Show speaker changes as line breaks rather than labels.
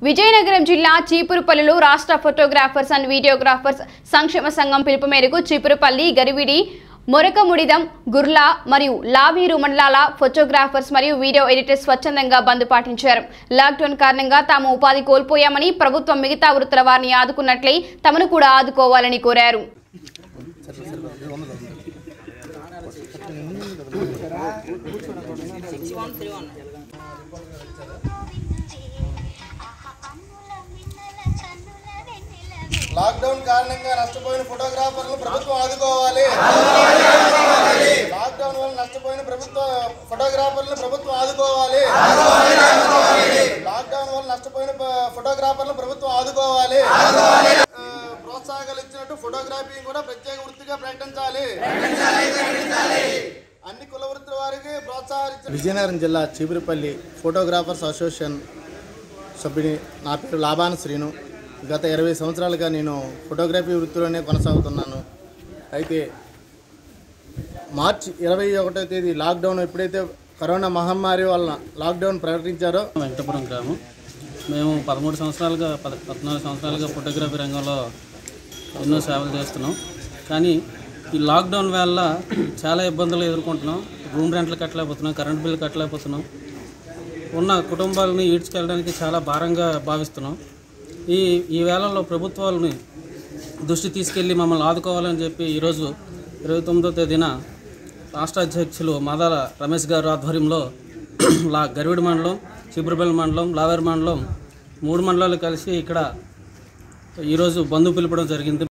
విజయనగరం జిల్లా చీపురుపల్లిలో రాష్ట్ర photographers and videographers సంక్షేమ సంఘం పిలుపు మేరకు చీపురుపల్లి గరివిడి మొరకముడిదం గుర్లా మరియు లావీరు మండలాల ఫోటోగ్రాఫర్స్ మరియు వీడియో ఎడిటర్స్ స్వచ్ఛందంగా బంద్ పాటించారు లాక్డౌన్ కారణంగా తాము ఉపాధి కోల్పోయామని ప్రభుత్వం మిగతా వృత్తుల వారిని ఆదుకున్నట్లే తమను కూడా ఆదుకోవాలని కోరారు
లాక్డౌన్ కారణంగా నష్టపోయిన ఫోటోగ్రాఫర్లను ప్రభుత్వం ఆదుకోవాలి లాక్డౌన్ వల్ల నష్టపోయిన ప్రభుత్వ ఫోటోగ్రాఫర్లను ప్రభుత్వం ఆదుకోవాలి లాక్డౌన్ వల్ల నష్టపోయిన ప- ఫోటోగ్రాఫర్లను ప్రభుత్వం ఆదుకోవాలి ఆ, ప్రోత్సాహకాలు ఇచ్చినట్టు ఫోటోగ్రఫీ కూడా ప్రత్యేక వృత్తిగా ప్రకటించాలి అన్ని కుల వృత్తుల వారికి ప్రోత్సాహాలు విజయనగరం జిల్లా చీపురుపల్లి ఫోటోగ్రాఫర్స్ అసోసియేషన్ సభ్యుని నా పేరు లాభాన శ్రీను గత ఇరవై సంవత్సరాలుగా నేను ఫోటోగ్రఫీ వృత్తిలోనే కొనసాగుతున్నాను అయితే మార్చి ఇరవై ఒకటో తేదీ లాక్డౌన్ ఎప్పుడైతే కరోనా మహమ్మారి వలన లాక్డౌన్ ప్రకటించారో
వెంకటపురం గ్రామం మేము పదమూడు సంవత్సరాలుగా పద పద్నాలుగు సంవత్సరాలుగా ఫోటోగ్రఫీ రంగంలో ఎన్నో సేవలు చేస్తున్నాం కానీ ఈ లాక్డౌన్ వల్ల చాలా ఇబ్బందులు ఎదుర్కొంటున్నాం రూమ్ రెంట్లు కట్టలేకపోతున్నాం కరెంట్ బిల్లు కట్టలేకపోతున్నాం ఉన్న కుటుంబాలను ఈడ్చుకెళ్ళడానికి చాలా భారంగా భావిస్తున్నాం ఈ ఈ వేళల్లో ప్రభుత్వాలని దృష్టి తీసుకెళ్ళి మమ్మల్ని ఆదుకోవాలని చెప్పి ఈరోజు ఇరవై తొమ్మిదో తేదీన రాష్ట్ర అధ్యక్షులు మాదాల రమేష్ గారు ఆధ్వర్యంలో లా గరివిడి మండలం చిబ్రపల్లి మండలం లావేరు మండలం మూడు మండలాలు కలిసి ఇక్కడ ఈరోజు బంధు పిలపడం జరిగింది